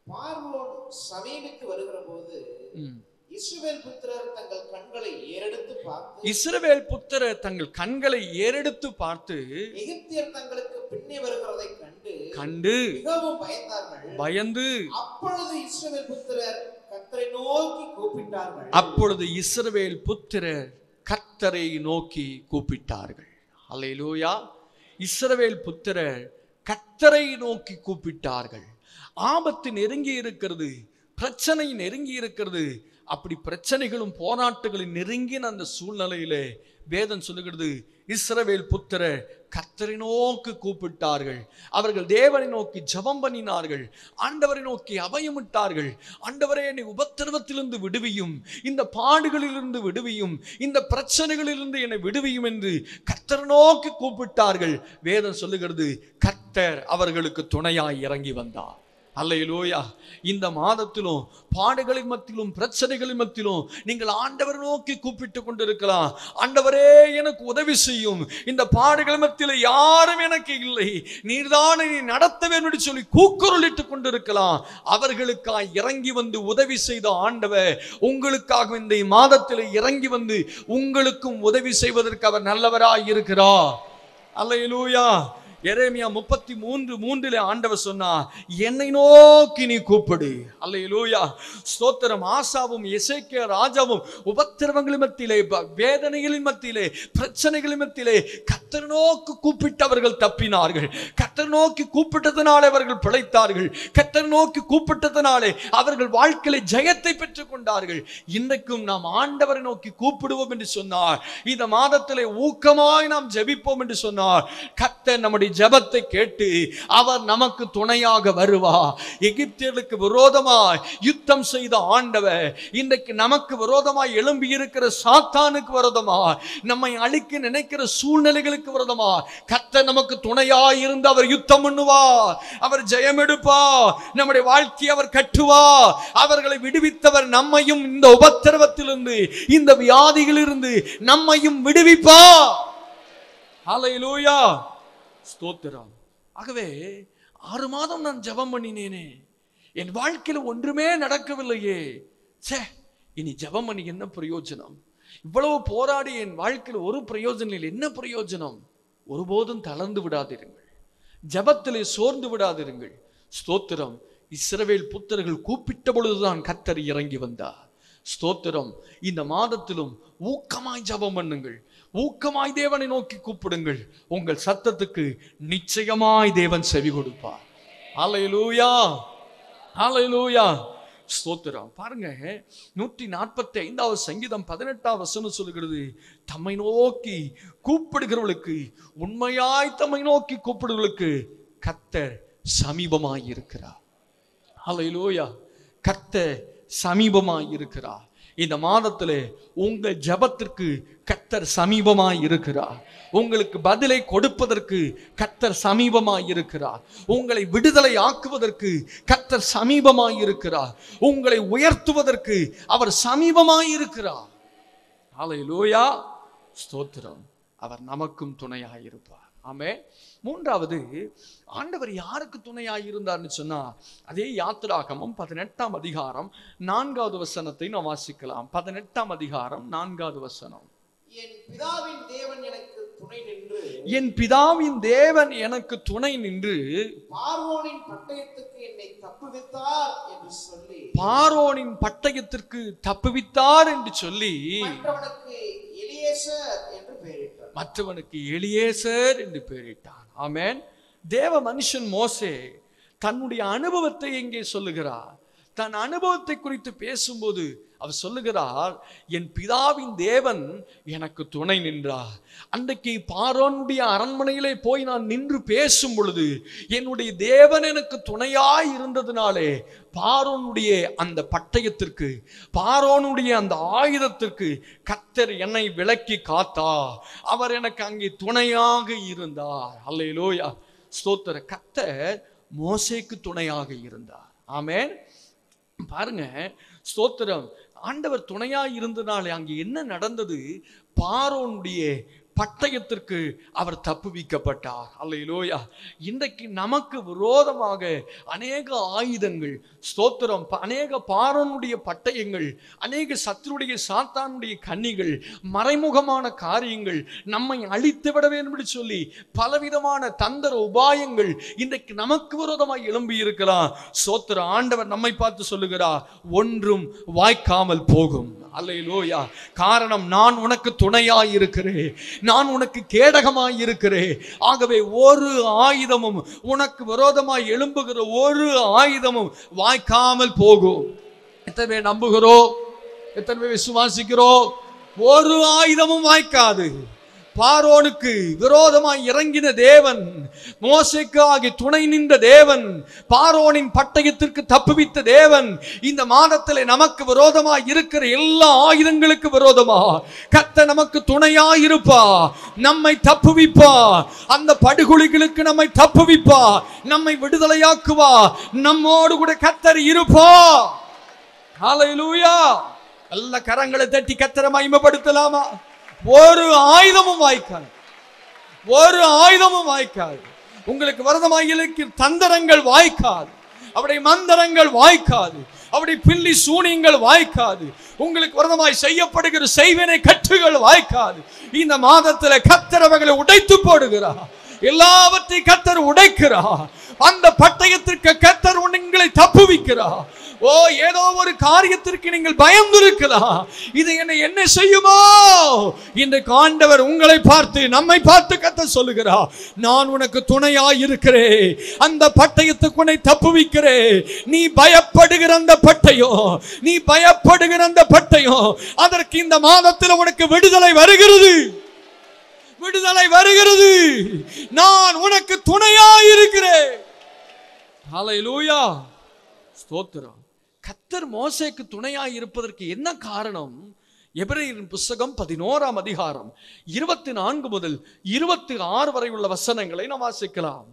பார்வோன் சமீபித்து வருகிற போது ம். இஸ்ரவேல் புத்திரர் தங்கள் கண்களை ஏறெடுத்து பார்த்து இஸ்ரவேல் புத்திரர் தங்கள் கண்களை ஏறெடுத்து பார்த்து எகிப்தியர் தங்களுக்கு பின்னே வருகிறதை கண்டு கண்டு மிகவும் பயந்தார்கள் பயந்து அப்பொழுது இஸ்ரவேல் புத்திரர் கர்த்தரை நோக்கி கூப்பிட்டார்கள் அப்பொழுது இஸ்ரவேல் புத்திரர் கர்த்தரை நோக்கி கூப்பிட்டார்கள் அல்லேலூயா இஸ்ரவேல் புத்திரர் கர்த்தரை நோக்கி கூப்பிட்டார்கள் ஆபத்து நெருங்கி இருக்கிறது பிரச்சனை நெருங்கி இருக்கிறது அப்படி பிரச்சனைகளும் போராட்டங்களும் நெருங்கின அந்த சூழ்நிலையிலே வேதம் சொல்லுகிறது இஸ்ரவேல் புத்திரர் கர்த்தரை நோக்கி கூப்பிட்டார்கள் அவர்கள் தேவனை நோக்கி ஜெபம் பண்ணினார்கள் ஆண்டவரை நோக்கி அபயமிட்டார்கள் ஆண்டவரே என்னை உபத்திரவத்திலிருந்து விடுவியும் இந்த பாடுகளிலிருந்து விடுவியும் இந்த பிரச்சனைகளிலிருந்து என்னை விடுவியும் என்று கர்த்தரை நோக்கி கூப்பிட்டார்கள் வேதம் சொல்லுகிறது கர்த்தர் அவர்களுக்கு துணையாய் இறங்கி வந்தார் அல்லையிலோயா இந்த மாதத்திலும் பாடுகளின் மத்தியிலும் பிரச்சனைகளின் மத்தியிலும் நீங்கள் ஆண்டவர் நோக்கி கூப்பிட்டு கொண்டிருக்கலாம் ஆண்டவரே எனக்கு உதவி செய்யும் இந்த பாடுகள் மத்தியில் யாரும் எனக்கு இல்லை நீர்தான் நீ நடத்த வேண்டும் என்று சொல்லி கூக்குரலிட்டு கொண்டிருக்கலாம் அவர்களுக்காய் இறங்கி வந்து உதவி செய்த ஆண்டவர் உங்களுக்காக இந்த மாதத்தில் இறங்கி வந்து உங்களுக்கும் உதவி செய்வதற்கு அவர் நல்லவராய் இருக்கிறார் அல்லையிலூயா எரேமியா முப்பத்தி மூன்று மூன்றிலே ஆண்டவர் சொன்னா என்னை நோக்கி நீ கூப்பிடு அல்லையிலூயா ஸ்தோத்திரம் ஆசாவும் இசைக்கிய ராஜாவும் உபத்திரவங்களின் மத்தியிலே ப- வேதனைகளின் மத்தியிலே பிரச்சனைகளின் மத்தியிலே கத்தர் நோக்கி கூப்பிட்டவர்கள் தப்பினார்கள் கத்தர் நோக்கி கூப்பிட்டதனாலே அவர்கள் பிழைத்தார்கள் கத்தர் நோக்கி கூப்பிட்டதனாலே அவர்கள் வாழ்க்கையில ஜெயத்தை பெற்றுக் கொண்டார்கள் இன்றைக்கும் நாம் ஆண்டவரை நோக்கி கூப்பிடுவோம் என்று சொன்னார் இந்த மாதத்திலே ஊக்கமாய் நாம் ஜெபிப்போம் என்று சொன்னார் கர்த்தர் நம்முடைய ஜெபத்தை கேட்டு அவர் நமக்கு துணையாக வருவார் எகிப்தியர்களுக்கு விரோதமாய் யுத்தம் செய்த ஆண்டவர் இன்றைக்கு நமக்கு விரோதமாய் எழும்பி இருக்கிற சாத்தானுக்கு விரோதமாய் நம்மை அழிக்க நினைக்கிற சூழ்நிலைகளுக்கு விரோதமாய் கர்த்தர் நமக்கு துணையாய் இருந்து அவர் யுத்தம் பண்ணுவார் அவர் ஜெயம் எடுப்பார் நம்முடைய வாழ்க்கையை அவர் கட்டுவார் அவர்களை விடுவித்தவர் நம்மையும் இந்த உபத்திரவத்திலிருந்து இந்த வியாதிகளிலிருந்து நம்மையும் விடுவிப்பார் ஹalleluya ஸ்தோத்திரம் ஆகவே ஆறு மாதம் நான் ஜெபம் பண்ணினேனே என் வாழ்க்கையில ஒன்றுமே நடக்கவில்லையே ச்சே இனி ஜெபம் பண்ணி என்ன பிரயோஜனம் இவ்வளவு போராடி என் வாழ்க்கையில் ஒரு பிரயோஜனம் இல்லை என்ன பிரயோஜனம் ஒருபோதும் தளர்ந்து விடாதிருங்கள் ஜெபத்திலே சோர்ந்து விடாதிருங்கள் ஸ்தோத்திரம் இஸ்ரவேல் புத்தர்கள் கூப்பிட்ட பொழுதுதான் கர்த்தர் இறங்கி வந்தார் ஸ்தோத்திரம் இந்த மாதத்திலும் ஊக்கமாய் ஜெபம் பண்ணுங்கள் ஊக்கமாய் தேவனை நோக்கி கூப்பிடுங்கள் உங்கள் சத்தத்துக்கு நிச்சயமாய் தேவன் செவி கொடுப்பார் ஹalleluya ஹalleluya ஸ்தோத்திரம் பாருங்க நூற்றி நாற்பத்தி ஐந்தாவது சங்கீதம் பதினெட்டாம் வசனம் சொல்லுகிறது தம்மை நோக்கி கூப்பிடுகிறவர்களுக்கு உண்மையாய் தம்மை நோக்கி கூப்பிடுகிறவர்களுக்கு கர்த்தர் சமீபமாய் இருக்கிறார் ஹalleluya கர்த்தர் சமீபமாய் இருக்கிறார் இந்த மாதத்திலே உங்கள் ஜெபத்திற்கு கர்த்தர் சமீபமாய் இருக்கிறார் உங்களுக்கு பதிலை கொடுப்பதற்கு கர்த்தர் சமீபமாய் இருக்கிறார் உங்களை விடுதலை ஆக்குவதற்கு கர்த்தர் சமீபமாய் இருக்கிறார் உங்களை உயர்த்துவதற்கு அவர் சமீபமாய் இருக்கிறார் ஹalleluya ஸ்தோத்திரம் அவர் நமக்கும் துணையாய் இருப்பார் ஆமே மூன்றாவது ஆண்டவர் யாருக்கு துணையாய் இருந்தார்னு சொன்னா அதே யாத்திராகமம் பதினெட்டாம் அதிகாரம் நான்காவது வசனத்தை நாம் வாசிக்கலாம் பதினெட்டாம் அதிகாரம் நான்காவது வசனம் என் பிதாவின் தேவன் எனக்கு துணை நின்று என் பிதாவின் தேவன் எனக்கு துணை நின்று பார்வோனின் பட்டயத்துக்கு என்னை தப்புவித்தார் என்று சொல்லி பாரோனின் பட்டயத்திற்கு தப்புவித்தார் என்று சொல்லி மற்றவனுக்கு எலியேசர் என்று பெயரிட்டார் மற்றவனுக்கு எலியேசர் என்று பெயரிட்டான் ஆமென் தேவ மனுஷன் மோசே தன்னுடைய அனுபவத்தை எங்கே சொல்லுகிறார் தன் அனுபவத்தை குறித்து பேசும்போது அவர் சொல்லுகிறார் என் பிதாவின் தேவன் எனக்கு துணை நின்றார் அன்றைக்கு பாரோனுடைய அரண்மனையிலே போய் நான் நின்று பேசும் பொழுது என்னுடைய தேவன் எனக்கு துணையாய் இருந்ததினாலே பாரோனுடைய அந்த பட்டயத்திற்கு பாரோனுடைய அந்த ஆயுதத்திற்கு கத்தர் என்னை விலக்கி காத்தா அவர் எனக்கு அங்கே துணையாக இருந்தார் அல்லையிலோயா ஸ்தோத்திர கத்தர் மோசேக்கு துணையாக இருந்தார் ஆமென் பாருங்க ஸ்தோத்திரம் ஆண்டவர் துணையா இருந்தனாலே அங்கே என்ன நடந்தது பாரோனுடைய பட்டயத்திற்கு அவர் தப்புவிக்கப்பட்டார் அல்லையிலோயா இன்றைக்கு நமக்கு விரோதமாக அநேக ஆயுதங்கள் ஸ்தோத்திரம் ப- அநேக பாரனுடைய பட்டயங்கள் அநேக சத்துருடைய சாத்தானுடைய கன்னிகள் மறைமுகமான காரியங்கள் நம்மை அழித்து விட வேண்டும் என்று சொல்லி பலவிதமான தந்திர உபாயங்கள் இன்றைக்கு நமக்கு விரோதமாக எழும்பி இருக்கலாம் சோத்திர ஆண்டவர் நம்மை பார்த்து சொல்லுகிறார் ஒன்றும் வாய்க்காமல் போகும் அல்லையிலோயா காரணம் நான் உனக்கு துணையாய் இருக்கிறேன் நான் உனக்கு கேடகமாய் இருக்கிறேன் ஆகவே ஒரு ஆயுதமும் உனக்கு விரோதமாய் எழும்புகிற ஒரு ஆயுதமும் வாய்க்காமல் போகும் எத்தனை பேர் நம்புகிறோம் எத்தனை பேர் விசுவாசிக்கிறோம் ஒரு ஆயுதமும் வாய்க்காது பார்வோனுக்கு விரோதமாய் இறங்கின தேவன் மோசைக்கு ஆகி துணை நின்ற தேவன் பார்வோனின் பட்டயத்திற்கு தப்புவித்த தேவன் இந்த மாதத்திலே நமக்கு விரோதமாய் இருக்கிற எல்லா ஆயுதங்களுக்கு விரோதமா கத்த நமக்கு துணையாய் இருப்பா நம்மை தப்புவிப்பா அந்த படுகொலிகளுக்கு நம்மை தப்புவிப்பா நம்மை விடுதலையாக்குவா நம்மோடு கூட கத்தர் இருப்பா ஹalleluya நல்ல கரங்களை தட்டி கத்தரை மகிமைப்படுத்தலாமா ஒரு ஆயுதமும் வாய்க்காது ஒரு ஆயுதமும் வாய்க்காது உங்களுக்கு வரதமாயிலுக்கு தந்தரங்கள் வாய்க்காது அவருடைய மந்தரங்கள் வாய்க்காது அவருடைய பில்லி சூனியங்கள் வாய்க்காது உங்களுக்கு வரதமாய் செய்யப்படுகிற செய்வினை கட்டுகள் வாய்க்காது இந்த மாதத்துல கத்தரவங்களை உடைத்து போடுகிறார் எல்லாவற்றையும் கத்தர் உடைக்கிறார் அந்த பட்டயத்திற்கு கத்தர் உங்களை தப்புவிக்கிறார் ஓ ஏதோ ஒரு காரியத்திற்கு நீங்கள் பயந்திருக்கலாம் இது என்னை என்ன செய்யுமோ இந்த ஆண்டவர் உங்களை பார்த்து நம்மை பார்த்து கத்த சொல்லுகிறார் நான் உனக்கு துணையாய் இருக்கிறேன் அந்த பட்டயத்துக்கு உன்னை தப்புவிக்கிறேன் நீ பயப்படுகிற அந்த பட்டயம் நீ பயப்படுகிற அந்த பட்டயம் அதற்கு இந்த மாதத்தில் உனக்கு விடுதலை வருகிறது விடுதலை வருகிறது நான் உனக்கு துணையாய் இருக்கிறேன் ஹalleluya ஸ்தோத்திரம் கத்தர் மோசேக்கு துணையாய் இருப்பதற்கு என்ன காரணம் எபிரேயரின் புஸ்தகம் பதினோராம் அதிகாரம் இருபத்தி நான்கு முதல் இருபத்தி ஆறு வரை உள்ள வசனங்களை நாம் வாசிக்கலாம்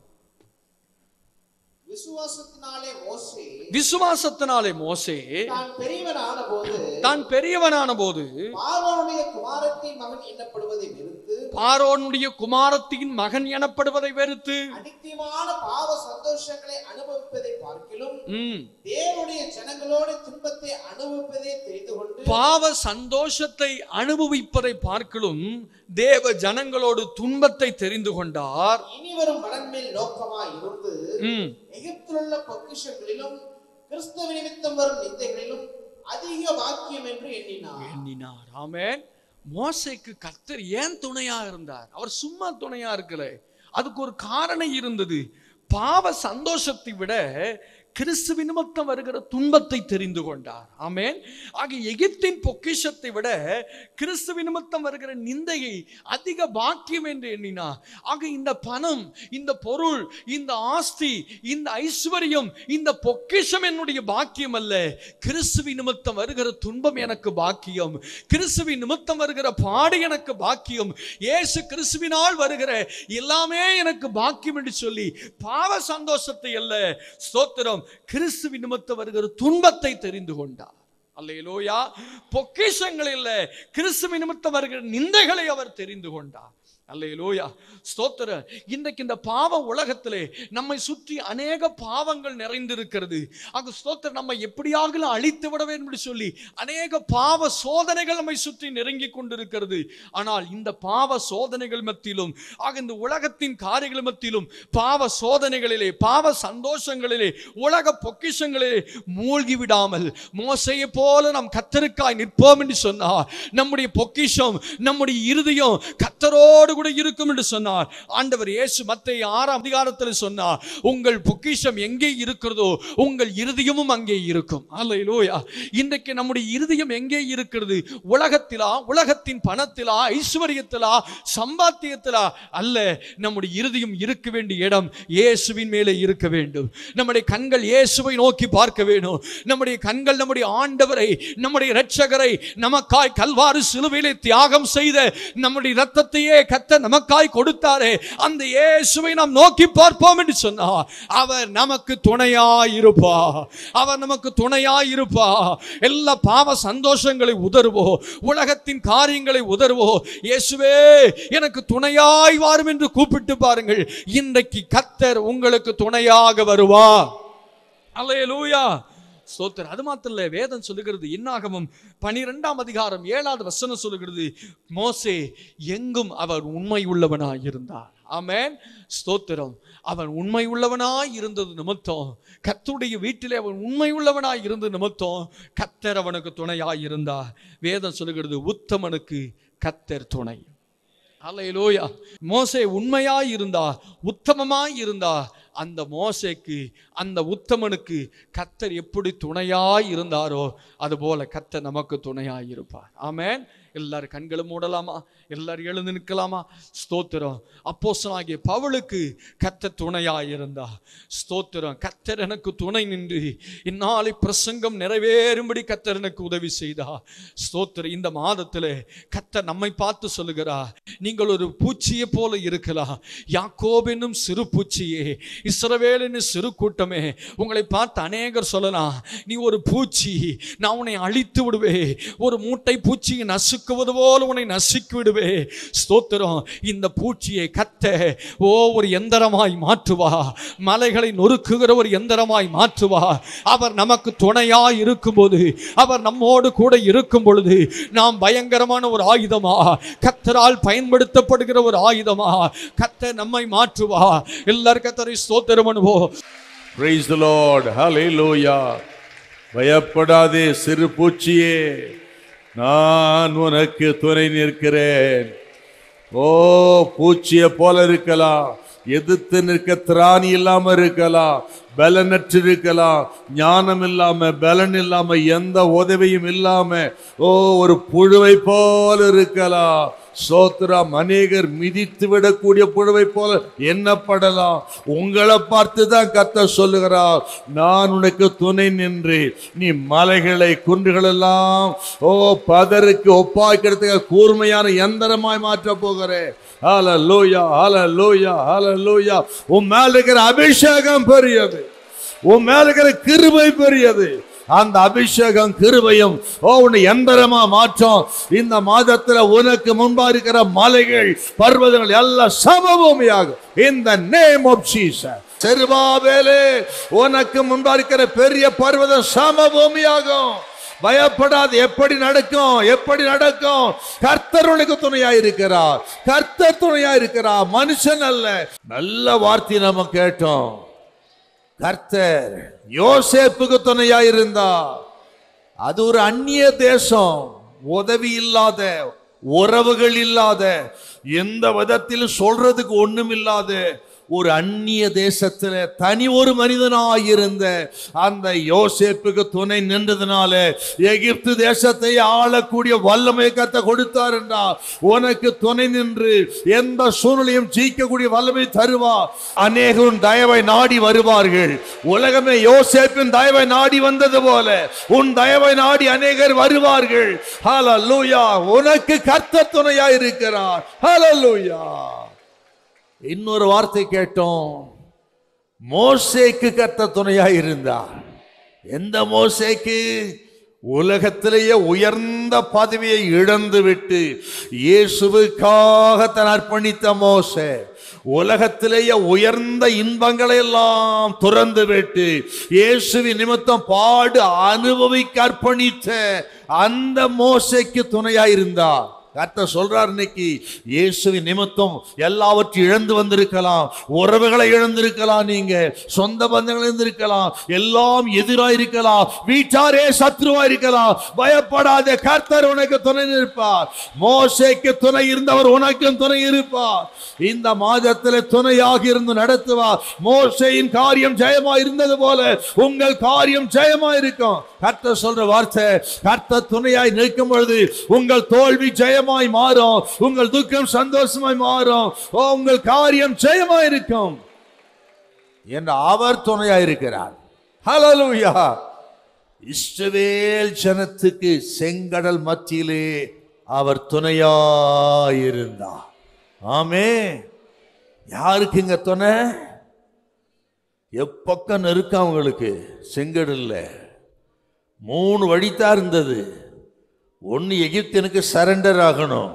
விசுவாசத்தினாலே மோசே விசுவாசத்தினாலே மோசே தான் பெரியவனான போது தான் பெரியவனான போது பார்வோனுடைய குமாரத்தின் மகன் எண்ணப்படுவதை வெறுத்து பாரோனுடைய குமாரத்தின் மகன் எனப்படுவதை வெறுத்து அனித்தியமான பாவ சந்தோஷங்களை அனுபவிப்பதை பார்க்கிலும் ம், தேவனுடைய ஜனங்களோடு துன்பத்தை அனுபவிப்பதை தெரிந்து கொண்டு பாவ சந்தோஷத்தை அனுபவிப்பதை பார்க்கலும் தேவ ஜனங்களோடு துன்பத்தை தெரிந்து கொண்டார் இனி வரும் மனன்மேல் நோக்கமாய் இருந்து ம், எகிப்திலுள்ள பொக்கிஷங்களிலும் கிறிஸ்தவ நிமித்தம் வரும் நிந்தைகளிலும் அதிக வாக்கியம் என்று எண்ணினார் எண்ணினார் ஆமென் மோசேக்கு கர்த்தர் ஏன் துணையா இருந்தார் அவர் சும்மா துணையா இருக்கல அதுக்கு ஒரு காரணம் இருந்தது பாவ சந்தோஷத்தை விட கிறிஸ்துவ நிமித்தம் வருகிற துன்பத்தை தெரிந்து கொண்டார் ஆமென் ஆக எகிப்தின் பொக்கிஷத்தை விட கிறிஸ்துவ நிமித்தம் வருகிற நிந்தையை அதிக பாக்கியம் என்று எண்ணினார் ஆக இந்த பணம் இந்த பொருள் இந்த ஆஸ்தி இந்த ஐஸ்வர்யம் இந்த பொக்கிஷம் என்னுடைய பாக்கியம் அல்ல கிறிஸ்துவி நிமித்தம் வருகிற துன்பம் எனக்கு பாக்கியம் கிறிஸ்துவி நிமித்தம் வருகிற பாடு எனக்கு பாக்கியம் இயேசு கிறிஸ்துவினால் வருகிற எல்லாமே எனக்கு பாக்கியம் என்று சொல்லி பாவ சந்தோஷத்தை அல்ல ஸ்தோத்திரம் கிறிஸ்துவி நிமித்தம் வருகிற துன்பத்தை தெரிந்து கொண்டார் அல்லேலூயா பொக்கிஷங்கள் இல்ல கிறிஸ்துவ நிமித்தம் வருகிற நிந்தைகளை அவர் தெரிந்து கொண்டார் அல்லேலூயா ஸ்தோத்திர இன்றைக்கு இந்த பாவ உலகத்திலே நம்மை சுற்றி அநேக பாவங்கள் நிறைந்திருக்கிறது அங்கு ஸ்தோத்திர நம்மை எப்படியாக அழித்து விட வேண்டும் என்று சொல்லி அநேக பாவ சோதனைகள் நம்மை சுற்றி நெருங்கி கொண்டிருக்கிறது ஆனால் இந்த பாவ சோதனைகள் மத்தியிலும் ஆக இந்த உலகத்தின் காரியங்கள் மத்தியிலும் பாவ சோதனைகளிலே பாவ சந்தோஷங்களிலே உலக பொக்கிஷங்களிலே மூழ்கி விடாமல் மோசையை போல நாம் கத்தருக்காய் நிற்போம் என்று சொன்னார் நம்முடைய பொக்கிஷம் நம்முடைய இருதயம் கத்தரோடு கூட இருக்கும் என்று சொன்னார் ஆண்டவர் இயேசு மத்திய ஆறாம் அதிகாரத்தில் சொன்னார் உங்கள் பொக்கிஷம் எங்கே இருக்கிறதோ உங்கள் இருதயமும் அங்கே இருக்கும் அல்லையிலோயா இன்றைக்கு நம்முடைய இருதயம் எங்கே இருக்கிறது உலகத்திலா உலகத்தின் பணத்திலா ஐஸ்வர்யத்திலா சம்பாத்தியத்திலா அல்ல நம்முடைய இருதயம் இருக்க வேண்டிய இடம் இயேசுவின் மேலே இருக்க வேண்டும் நம்முடைய கண்கள் இயேசுவை நோக்கி பார்க்க வேண்டும் நம்முடைய கண்கள் நம்முடைய ஆண்டவரை நம்முடைய இரட்சகரை நமக்காய் கல்வாறு சிலுவையிலே தியாகம் செய்த நம்முடைய இரத்தத்தையே கத்த கர்த்தர் நமக்காய் கொடுத்தாரே அந்த இயேசுவை நாம் நோக்கி பார்ப்போம் என்று சொன்னா அவர் நமக்கு துணையாய் இருப்பா அவர் நமக்கு துணையாய் இருப்பா எல்லா பாவ சந்தோஷங்களை உதறுவோ உலகத்தின் காரியங்களை உதறுவோ இயேசுவே எனக்கு துணையாய் வாரும் என்று கூப்பிட்டு பாருங்கள் இன்றைக்கு கர்த்தர் உங்களுக்கு துணையாக வருவா அல்லேலூயா ஸ்தோத்திரம் அது மாத்திரம் இல்லை வேதம் சொல்லுகிறது என்னாகமும் பனிரெண்டாம் அதிகாரம் ஏழாவது வசனம் சொல்லுகிறது மோசே எங்கும் அவர் உண்மை உள்ளவனாய் இருந்தார் ஆமென் ஸ்தோத்திரம் அவன் உண்மை உள்ளவனாய் இருந்தது நிமித்தம் கர்த்தருடைய வீட்டிலே அவன் உண்மை உள்ளவனாய் இருந்தது நிமித்தம் கத்தர் அவனுக்கு துணையாய் இருந்தார் வேதம் சொல்லுகிறது உத்தமனுக்கு கத்தர் துணை அல்லேலூயா மோசே உண்மையாய் இருந்தா உத்தமமாய் இருந்தா அந்த மோசேக்கு அந்த உத்தமனுக்கு கத்தர் எப்படி துணையாய் இருந்தாரோ அதுபோல கத்தர் நமக்கு துணையாய் இருப்பார் ஆமென் எல்லாரும் கண்களும் மூடலாமா எல்லாரும் எழுந்து நிற்கலாமா ஸ்தோத்திரம் அப்போஸ்தலனாகிய பவுலுக்கு கத்தர் துணையாய் இருந்தா ஸ்தோத்திரம் கத்தர் எனக்கு துணை நின்று இந்நாளை பிரசங்கம் நிறைவேறும்படி கத்தர் எனக்கு உதவி செய்தா ஸ்தோத்திரம் இந்த மாதத்திலே கத்தர் நம்மை பார்த்து சொல்லுகிறா நீங்கள் ஒரு பூச்சியை போல இருக்கலாம் யாக்கோப் என்னும் சிறு பூச்சியே இஸ்ரவேல் என்னும் சிறு கூட்டமே உங்களை பார்த்து அநேகர் சொல்லலாம் நீ ஒரு பூச்சி நான் உன்னை அழித்து விடுவே ஒரு மூட்டை பூச்சியை நசுக்குவது போல உன்னை நசுக்கி விடுவே ஸ்தோத்திரம் இந்த பூச்சியை கத்த ஓ ஒரு எந்திரமாய் மாற்றுவா மலைகளை நொறுக்குகிற ஒரு எந்திரமாய் மாற்றுவா அவர் நமக்கு துணையாய் இருக்கும்போது அவர் நம்மோடு கூட இருக்கும் பொழுது நாம் பயங்கரமான ஒரு ஆயுதமா கத்தரால் பயன்படுத்தப்படுகிற ஒரு ஆயுதமா கத்த நம்மை மாற்றுவா எல்லாரும் கத்தரை ஸ்தோத்திரம் பண்ணுவோம் Praise the Lord. Hallelujah. பயப்படாதே சிறு பூச்சியே நான் உனக்கு துணை நிற்கிறேன் ஓ பூச்சியை போல இருக்கலாம் எதிர்த்து நிற்க திராணி இல்லாம இருக்கலாம் பலனற்று இருக்கலாம் ஞானம் இல்லாம பலன் இல்லாம எந்த உதவியும் இல்லாம ஓ ஒரு புழுவை போல இருக்கலாம் சோத்ராம் அநேகர் மிதித்து விடக்கூடிய புழுவை போல எண்ணப்படலாம் உங்களை பார்த்து தான் கத்த சொல்லுகிறார் நான் உனக்கு துணை நின்று நீ மலைகளை குன்றுகளெல்லாம் ஓ பதருக்கு ஒப்பாக்கிறதுக்கு கூர்மையான எந்திரமாய் மாற்ற போகிறேன் ஹalleluya ஹalleluya ஹalleluya உன் மேல இருக்கிற அபிஷேகம் பெரியது உன் மேல இருக்கிற கிருபை பெரியது அந்த அபிஷேகம் கிருபையும் ஓ உன்னை எந்திரமா மாற்றம் இந்த மாதத்துல உனக்கு முன்பா இருக்கிற மலைகள் பர்வதங்கள் எல்லாம் சமபூமியாகும் இந்த நேம் ஆஃப் ஜீசஸ் செருபாபேலே உனக்கு முன்பா இருக்கிற பெரிய பர்வதம் சமபூமியாகும் பயப்படாது எப்படி நடக்கும் எப்படி நடக்கும் கர்த்தர் உனக்கு துணையா இருக்கிறார் கர்த்தர் துணையா இருக்கிறார் மனுஷன் அல்ல நல்ல வார்த்தை நம்ம கேட்டோம் கர்த்தர் யோசேப்புக்கு துணையா இருந்தா அது ஒரு அந்நிய தேசம் உதவி இல்லாத உறவுகள் இல்லாத எந்த விதத்திலும் சொல்றதுக்கு ஒண்ணும் இல்லாத ஒரு அந்நிய தேசத்துல தனி ஒரு மனிதனாய் இருந்த அந்த யோசேப்புக்கு துணை நின்றதுனால எகிப்து தேசத்தை ஆளக்கூடிய வல்லமை கத்த கொடுத்தார் என்றால் உனக்கு துணை நின்று எந்த சூழ்நிலையும் ஜீக்கக்கூடிய வல்லமை தருவா அநேகம் தயவை நாடி வருவார்கள் உலகமே யோசேப்பின் தயவை நாடி வந்தது போல உன் தயவை நாடி அநேகர் வருவார்கள் ஹalleluya உனக்கு கர்த்தர் துணையா இருக்கிறார் ஹalleluya இன்னொரு வார்த்தை கேட்டோம் மோசேக்கு கர்த்தர் துணையா இருந்தார் எந்த மோசேக்கு உலகத்திலேயே உயர்ந்த பதவியை இழந்து விட்டு இயேசுவுக்காக தன் அர்ப்பணித்த மோசே உலகத்திலேயே உயர்ந்த இன்பங்களை எல்லாம் துறந்து விட்டு இயேசுவின் நிமித்தம் பாடு அனுபவிக்க அர்ப்பணித்த அந்த மோசைக்கு துணையா இருந்தார் கர்த்தர் சொல்றார் இன்னைக்கு இயேசுவின் நிமித்தம் எல்லாவற்றையும் இழந்து வந்திருக்கலாம் உறவுகளை இழந்திருக்கலாம் நீங்க சொந்த பந்தங்கள் இழந்திருக்கலாம் எல்லாம் எதிரா இருக்கலாம் வீட்டாரே சத்ருவா இருக்கலாம் பயப்படாத கர்த்தர் உனக்கு துணை இருப்பார் மோசேக்கு துணை இருந்தவர் உனக்கும் துணை இருப்பார் இந்த மாதத்தில் துணையாக இருந்து நடத்துவார் மோசையின் காரியம் ஜெயமா இருந்தது போல உங்கள் காரியம் ஜெயமா இருக்கும் கர்த்தர் சொல்ற வார்த்தை கர்த்தர் துணையாய் நிற்கும் பொழுது உங்கள் தோல்வி ஜெயமாய் மாறும் உங்கள் துக்கம் சந்தோஷமாய் மாறும் ஓ, உங்கள் காரியம் ஜெயமாய் இருக்கும் என்று அவர் துணையாய் இருக்கிறார் ஹalleluya இஸ்ரவேல் ஜனத்துக்கு செங்கடல் மத்தியிலே அவர் துணையாயிருந்தார் ஆமே யாருக்கு இங்க துணை எப்பக்கம் நெருக்கம் அவங்களுக்கு செங்கடல்ல மூணு வழித்தான் இருந்தது ஒன்று எகிப்தியனுக்கு சரண்டர் ஆகணும்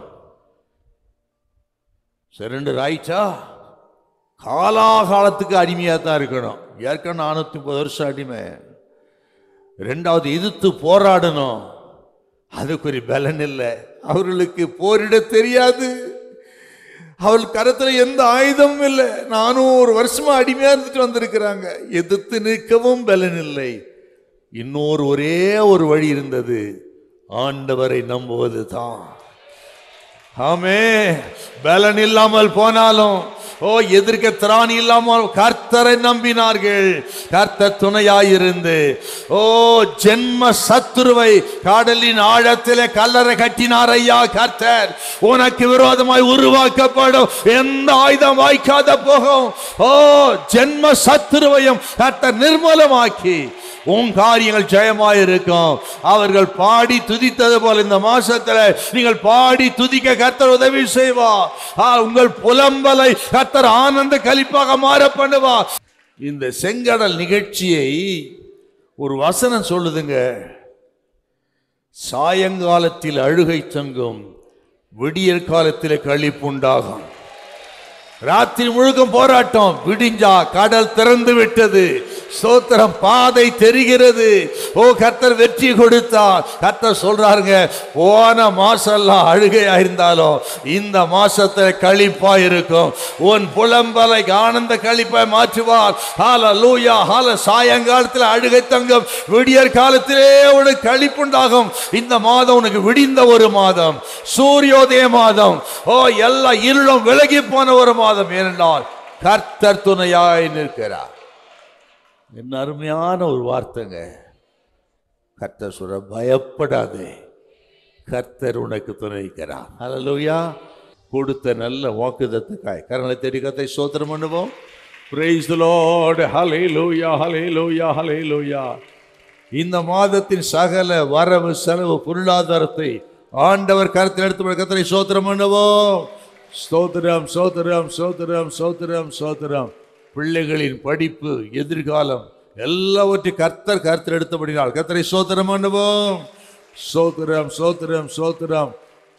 சரண்டர் ஆயிடுச்சா காலாகாலத்துக்கு அடிமையாக தான் இருக்கணும் ஏற்கனவே நானூற்றி முப்பது வருஷம் அடிமை ரெண்டாவது எதிர்த்து போராடணும் அதுக்கு ஒரு பலன் இல்லை அவர்களுக்கு போரிட தெரியாது அவள் கரத்துல எந்த ஆயுதமும் இல்லை நானும் ஒரு வருஷமா அடிமையா இருந்துட்டு வந்திருக்கிறாங்க எதிர்த்து நிற்கவும் பலன் இல்லை இன்னொரு ஒரே ஒரு வழி இருந்தது ஆண்டவரை நம்புவது தான் ஆமே பலன் இல்லாமல் போனாலும் ஓ எதிர்க்க திராணி இல்லாமல் கர்த்தரை நம்பினார்கள் கர்த்தர் துணையாயிருந்து ஓ ஜென்ம சத்துருவை கடலின் ஆழத்திலே கல்லறை கட்டினார் ஐயா கர்த்தர் உனக்கு விரோதமாய் உருவாக்கப்படும் எந்த ஆயுதம் வாய்க்காத போகும் ஓ ஜென்ம சத்துருவையும் கர்த்தர் நிர்மூலமாக்கி உன் காரியங்கள் ஜெயமாய் இருக்கும் அவர்கள் பாடி துதித்தது போல இந்த மாசத்துல நீங்கள் பாடி துதிக்க கர்த்தர் உதவி செய்வா ஆ, உங்கள் புலம்பலை கர்த்தர் ஆனந்த கலிப்பாக மாற பண்ணுவா இந்த செங்கடல் நிகழ்ச்சியை ஒரு வசனம் சொல்லுதுங்க சாயங்காலத்தில் அழுகை தங்கும் விடியற் காலத்திலே களிப்புண்டாகும் ராத்திரி முழுக்கும் போராட்டம் விடிஞ்சா கடல் திறந்து விட்டது ஸ்தோத்திரம் பாதை தெரிகிறது ஓ கர்த்தர் வெற்றி கொடுத்தா கர்த்தர் சொல்றாருங்க போன மாசம் எல்லாம் அழுகையா இருந்தாலும் இந்த மாசத்துல களிப்பா இருக்கும் உன் புலம்பலை ஆனந்த களிப்பாய் மாற்றுவார் ஹால லூயா ஹால சாயங்காலத்தில் அழுகை தங்கம் விடியற் காலத்திலே உனக்கு களிப்புண்டாகும் இந்த மாதம் உனக்கு விடிந்த ஒரு மாதம் சூரியோதய மாதம் ஓ எல்லா இருளும் விலகி போன ஒரு மாதம் ஏனென்றால் கர்த்தர் துணையாய் நிற்கிறார் என்ன அருமையான ஒரு வார்த்தைங்க கர்த்தர் சொல்ற பயப்படாதே கர்த்தர் உனக்கு துணைக்கிறார் ஹalleluya கொடுத்த நல்ல வாக்குதத்துக்காய் கரங்களை தேடி கத்தை சோத்திரம் பண்ணுவோம் praise the lord hallelujah hallelujah hallelujah இந்த மாதத்தின் சகல வரவு செலவு பொருளாதாரத்தை ஆண்டவர் கருத்தில் எடுத்து கத்தரை சோத்திரம் பண்ணுவோம் ஸ்தோத்திரம் சோத்திரம் சோத்திரம் சோத்திரம் சோத்திரம் பிள்ளைகளின் படிப்பு எதிர்காலம் எல்லாவற்றையும் கர்த்தர் கருத்தில் எடுத்தபடினால் கர்த்தரை சோத்திரம் பண்ணுவோம் சோத்திரம் சோத்திரம் சோத்திரம்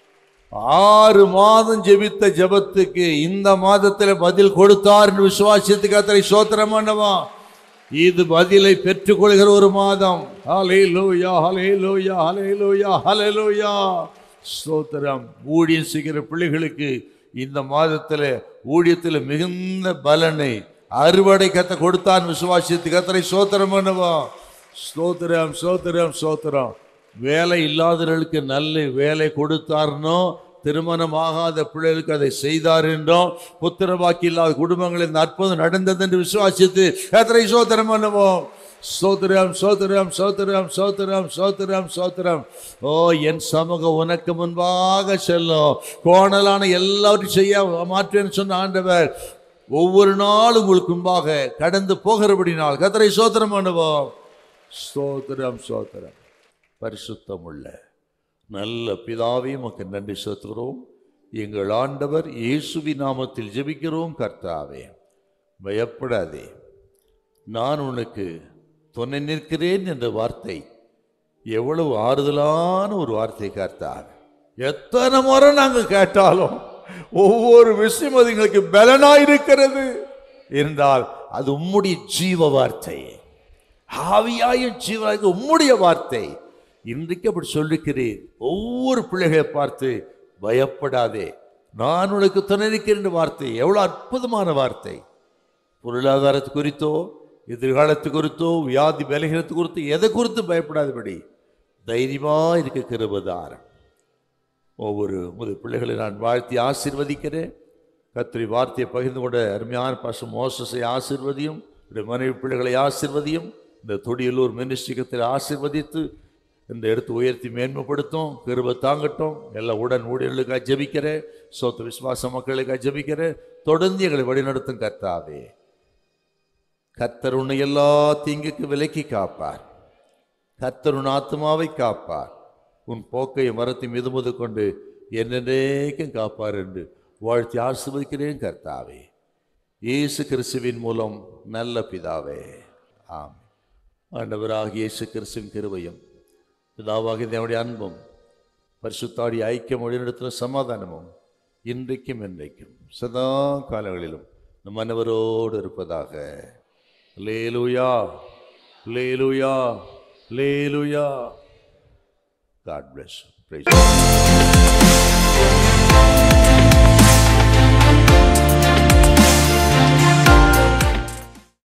ஆறு மாதம் ஜெபித்த ஜெபத்துக்கு இந்த மாதத்தில் பதில் கொடுத்தார் என்று விசுவாசித்து கர்த்தரை சோத்திரம் பண்ணுவா இது பதிலை பெற்றுக்கொள்கிற ஒரு மாதம் ஹalleluya ஹalleluya ஹalleluya ஹalleluya ஸ்தோத்திரம் ஊழியம் செய்கிற பிள்ளைகளுக்கு இந்த மாதத்தில் ஊழியத்தில் மிகுந்த பலனை அறுவடை கத்த கொடுத்தான் விசுவாசித்து கத்தரை சோத்திரம் பண்ணுவா ஸ்தோத்திரம் ஸ்தோத்திரம் ஸ்தோத்திரம் வேலை இல்லாதவர்களுக்கு நல்ல வேலை கொடுத்தார்னோ திருமணம் ஆகாத பிள்ளைகளுக்கு அதை செய்தார் என்றும் புத்திரவாக்கி இல்லாத குடும்பங்களில் இந்த அற்புதம் நடந்தது என்று விசுவாசித்து கத்தரை சோத்திரம் பண்ணுவோம் சோத்திரம் சோத்திரம் சோத்திரம் சோத்திரம் சோத்திரம் சோத்திரம் ஓ என் சமூகம் உனக்கு முன்பாக செல்லும் கோணலான எல்லாவற்றையும் செய்ய மாற்றேன்னு சொன்ன ஆண்டவர் ஒவ்வொரு நாளும் உங்களுக்கு முன்பாக கடந்து போகிறபடினால் கத்தரை சோத்திரம் பண்ணுவோம் ஸ்தோத்திரம் ஸ்தோத்திரம் பரிசுத்தம் உள்ள நல்ல பிதாவே உமக்கு நன்றி செலுத்துகிறோம் எங்கள் ஆண்டவர் இயேசுவி நாமத்தில் ஜெபிக்கிறோம் கர்த்தாவே பயப்படாதே நான் உனக்கு துணை நிற்கிறேன் என்ற வார்த்தை எவ்வளவு ஆறுதலான ஒரு வார்த்தை கர்த்தாவே எத்தனை முறை நாங்கள் கேட்டாலும் ஒவ்வொரு விஷயம் அது எங்களுக்கு பலனாயிருக்கிறது என்றால் அது உம்முடைய ஜீவ வார்த்தை ஆவியாயும் ஜீவனாக உம்முடைய வார்த்தை இன்றைக்கு அப்படி சொல்லிக்கிறேன் ஒவ்வொரு பிள்ளைகளை பார்த்து பயப்படாதே நான் உனக்கு துணை நிற்கிறேன் என்ற வார்த்தை எவ்வளவு அற்புதமான வார்த்தை பொருளாதாரத்து குறித்தோ எதிர்காலத்து குறித்தோ வியாதி பலகீனத்து குறித்தோ எதை குறித்து பயப்படாதபடி தைரியமா இருக்க கிருபதாரம் ஒவ்வொரு முது பிள்ளைகளை நான் வாழ்த்தி ஆசீர்வதிக்கிறேன் கத்திரி வார்த்தையை பகிர்ந்து கொண்ட அருமையான பசு மோசஸை ஆசீர்வதியும் என்னுடைய மனைவி பிள்ளைகளை ஆசீர்வதியும் இந்த தொடியலூர் மினிஸ்டிகத்தில் ஆசீர்வதித்து இந்த எடுத்து உயர்த்தி மேன்மைப்படுத்தும் கிருப தாங்கட்டும் எல்லா உடன் ஊழியர்களுக்காக ஜெபிக்கிறேன் சோத்த விசுவாச மக்களுக்காக ஜெபிக்கிறேன் தொடர்ந்து எங்களை வழிநடத்தும் கர்த்தாவே கர்த்தர் உன்னை எல்லா தீங்குக்கு விலக்கி காப்பார் கர்த்தர் உன் ஆத்மாவை காப்பார் உன் போக்கையும் மரத்தை மிதுமுது கொண்டு என்னென்னேக்கும் காப்பார் என்று வாழ்த்தி ஆசிர்வதிக்கிறேன் கர்த்தாவே இயேசு கிறிஸ்துவின் மூலம் நல்ல பிதாவே ஆம் ஆண்டவராக இயேசு கிறிஸ்துவின் கிருபையும் பிதாவாகிய தேவனுடைய அன்பும் பரிசுத்தாடி ஐக்கியம் வழிநடத்துகிற சமாதானமும் இன்றைக்கும் என்றைக்கும் சதா காலங்களிலும் நம் அனைவரோடு இருப்பதாக லேலுயா லேலுயா லேலுயா காட் பிளஸ்